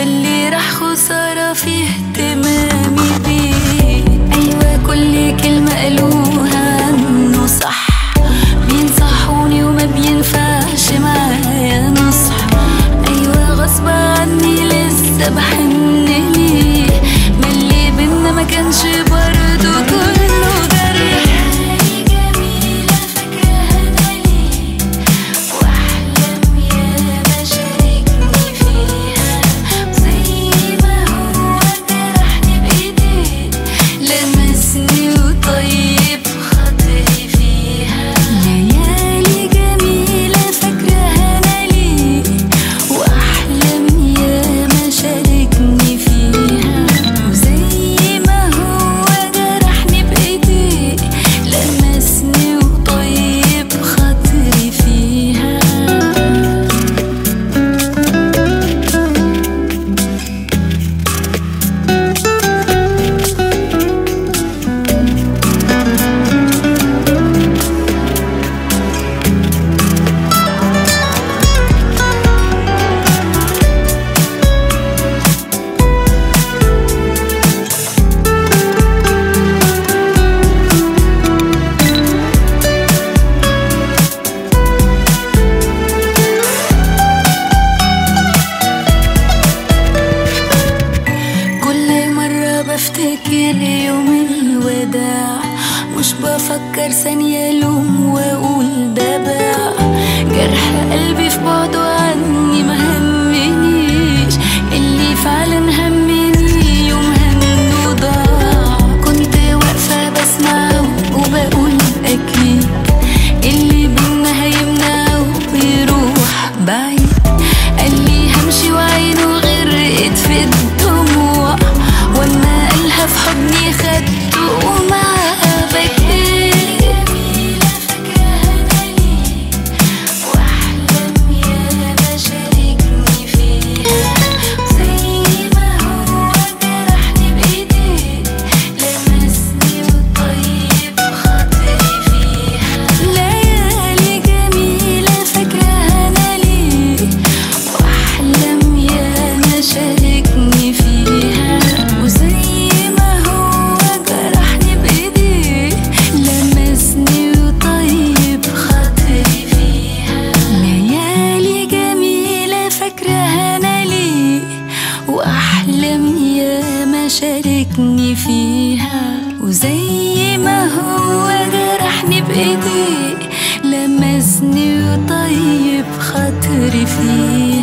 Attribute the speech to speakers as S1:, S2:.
S1: اللي راح خسارة في اهتمامي بيه أيوة كل كلمة قالوها عنه صح بينصحوني وما بينفعش معايا نصح أيوة غصب عني لسه بحن ليه ما اللي بينا ما كانش برضه كله جرح جميلة فاكراها ليه واحلم يا ما شاركني فيها زي ما هو جرحني بايديه لمسني وطيب خاطري فيها ليالي جميلة فاكراها انا ليه واحلم يا ما شاركني فيها وزي ما هو جرحني بايديه لمسني وطيب خاطري فيها كل مرة بفتكر يوم الوداع مش بفكر ثانية لوم وأقول ده باع جرح قلبي في بعده عني ما همنيش اللي فعلا همني يوم همه ضاع كنت واقفة بسمعه وبقول أكيد اللي بينا هيمنعه ويروح بعيد قال لي همشي وعينه غرقت في الدموع واما قالها في حضني خدته ومعاها بكيت واحلم يا ما شاركني فيها زي ما هو جرحني بايديه لمسني وطيب خاطري فيها ليالي جميلة فاكراها انا ليه واحلم يا ما شاركني فيها وزي ما هو جرحني بايديه لمسني وطيب خاطري فيها ليالي جميلة فاكراها انا ليه واحلم يا ما شاركني فيها وزي ما هو جرحني بايديه لمسني وطيب خاطري فيها